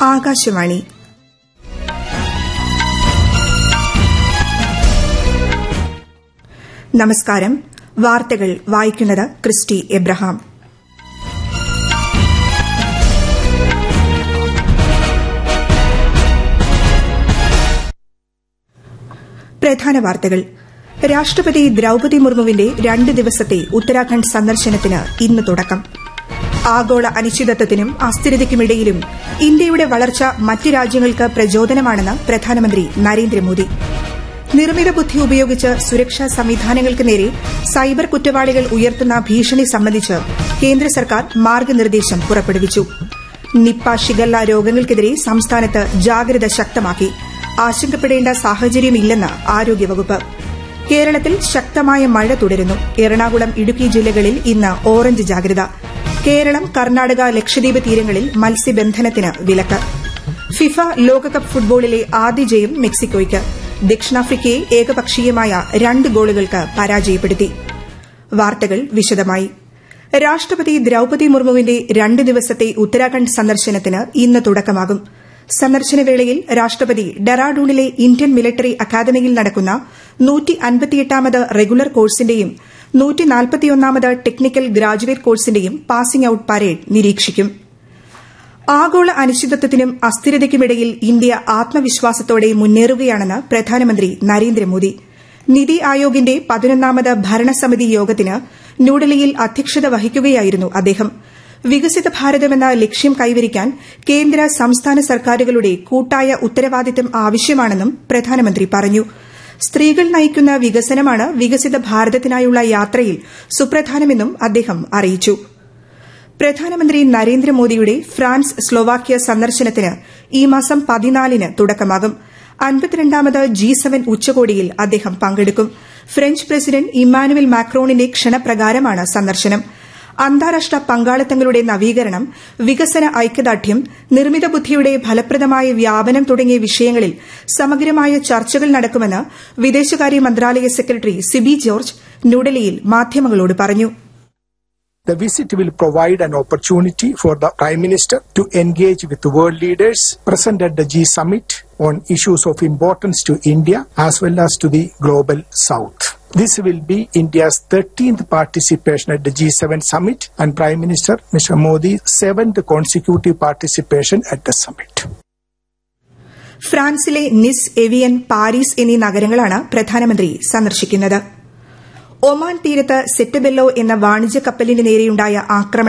ആകാശവാണി നമസ്കാരം വാർത്തകൾ വായിക്കുന്നത് ക്രിസ്റ്റി എബ്രഹാം പ്രധാന വാർത്തകൾ രാഷ്ട്രപതി ദ്രൌപതി മുർമുവിന്റെ രണ്ട് ദിവസത്തെ ഉത്തരാഖണ്ഡ് സന്ദർശനത്തിന് ഇന്ന് തുടക്കം ആഗോള അനിശ്ചിതത്വത്തിനും അസ്ഥിരതയ്ക്കുമിടയിലും ഇന്ത്യയുടെ വളർച്ച മറ്റ് രാജ്യങ്ങൾക്ക് പ്രചോദനമാണെന്ന് പ്രധാനമന്ത്രി നരേന്ദ്രമോദി നിർമ്മിത ബുദ്ധി ഉപയോഗിച്ച് സുരക്ഷാ സംവിധാനങ്ങൾക്ക് നേരെ സൈബർ കുറ്റവാളികൾ ഉയർത്തുന്ന ഭീഷണി സംബന്ധിച്ച് കേന്ദ്ര സർക്കാർ മാർഗനിർദ്ദേശം പുറപ്പെടുവിച്ചു നിപ്പ ഷിഗല്ല രോഗങ്ങൾക്കെതിരെ സംസ്ഥാനത്ത് ജാഗ്രത ശക്തമാക്കി ആശങ്കപ്പെടേണ്ട സാഹചര്യമില്ലെന്ന് ആരോഗ്യവകുപ്പ് കേരളത്തിൽ ശക്തമായ മഴ തുടരുന്നു എറണാകുളം ഇടുക്കി ജില്ലകളിൽ ഇന്ന് ഓറഞ്ച് ജാഗ്രത കേരളം കർണാടക ലക്ഷദ്വീപ് തീരങ്ങളിൽ മത്സ്യബന്ധനത്തിന് വിലക്ക് ഫിഫ ലോകകപ്പ് ഫുട്ബോളിലെ ആദ്യ ജയം മെക്സിക്കോയ്ക്ക് ദക്ഷിണാഫ്രിക്കയെ ഏകപക്ഷീയമായ രണ്ട് ഗോളുകൾക്ക് പരാജയപ്പെടുത്തി വാർത്തകൾ വിശദമായി രാഷ്ട്രപതി ദ്രൌപതി മുർമുവിന്റെ രണ്ട് ദിവസത്തെ ഉത്തരാഖണ്ഡ് സന്ദർശനത്തിന് ഇന്ന് തുടക്കമാകും സന്ദർശനവേളയിൽ രാഷ്ട്രപതി ഡെറാഡൂണിലെ ഇന്ത്യൻ മിലിറ്ററി അക്കാദമിയിൽ നടക്കുന്ന നൂറ്റിഅൻപത്തിയെട്ടാമത് റെഗുലർ കോഴ്സിന്റെയും നൂറ്റിനാൽപ്പത്തിയൊന്നാമത് ടെക്നിക്കൽ ഗ്രാജുവേറ്റ് കോഴ്സിന്റെയും പാസിംഗ് ഔട്ട് പരേഡ് നിരീക്ഷിക്കും ആഗോള അനിശ്ചിതത്വത്തിനും അസ്ഥിരതയ്ക്കുമിടയിൽ ഇന്ത്യ ആത്മവിശ്വാസത്തോടെ മുന്നേറുകയാണെന്ന് പ്രധാനമന്ത്രി നരേന്ദ്രമോദി നിതി ആയോഗിന്റെ പതിനൊന്നാമത് ഭരണസമിതി യോഗത്തിന് ന്യൂഡൽഹിയിൽ അധ്യക്ഷത വഹിക്കുകയായിരുന്നു അദ്ദേഹം വികസിത ഭാരതമെന്ന ലക്ഷ്യം കൈവരിക്കാൻ കേന്ദ്ര സംസ്ഥാന സർക്കാരുകളുടെ കൂട്ടായ ഉത്തരവാദിത്തം ആവശ്യമാണെന്നും പ്രധാനമന്ത്രി പറഞ്ഞു സ്ത്രീകൾ നയിക്കുന്ന വികസനമാണ് വികസിത ഭാരതത്തിനായുള്ള യാത്രയിൽ സുപ്രധാനമെന്നും അദ്ദേഹം അറിയിച്ചു പ്രധാനമന്ത്രി നരേന്ദ്രമോദിയുടെ ഫ്രാൻസ് സ്ലോവാക്യ സന്ദർശനത്തിന് ഈ മാസം പതിനാലിന് തുടക്കമാകും അൻപത്തിരണ്ടാമത് ജി സെവൻ ഉച്ചകോടിയിൽ അദ്ദേഹം പങ്കെടുക്കും ഫ്രഞ്ച് പ്രസിഡന്റ് ഇമ്മാനുവൽ മാക്രോണിന്റെ ക്ഷണപ്രകാരമാണ് സന്ദർശനം അന്താരാഷ്ട്ര പങ്കാളിത്തങ്ങളുടെ നവീകരണം വികസന ഐക്യദാർഢ്യം നിർമ്മിത ബുദ്ധിയുടെ ഫലപ്രദമായ വ്യാപനം തുടങ്ങിയ വിഷയങ്ങളിൽ സമഗ്രമായ ചർച്ചകൾ നടക്കുമെന്ന് വിദേശകാര്യ മന്ത്രാലയ സെക്രട്ടറി സിബി ജോർജ് ന്യൂഡൽഹിയിൽ മാധ്യമങ്ങളോട് പറഞ്ഞു The visit will provide an opportunity for the Prime Minister to engage with world leaders present at the G Summit on issues of importance to India as well as to the global South. This will be India's 13th participation at the G7 summit and Prime Minister Mr. Modi's seventh consecutive participation at the summit. ഫ്രാൻസിലെ നിസ് avian Paris എന്നീ നഗരങ്ങളാണ് പ്രധാനമന്ത്രി സന്ദർശിക്കുന്നത് Oman തീരത്ത് Settebello എന്ന വാണിജ്യ കപ്പലിന് നേരെയുണ്ടായ ആക്രമണം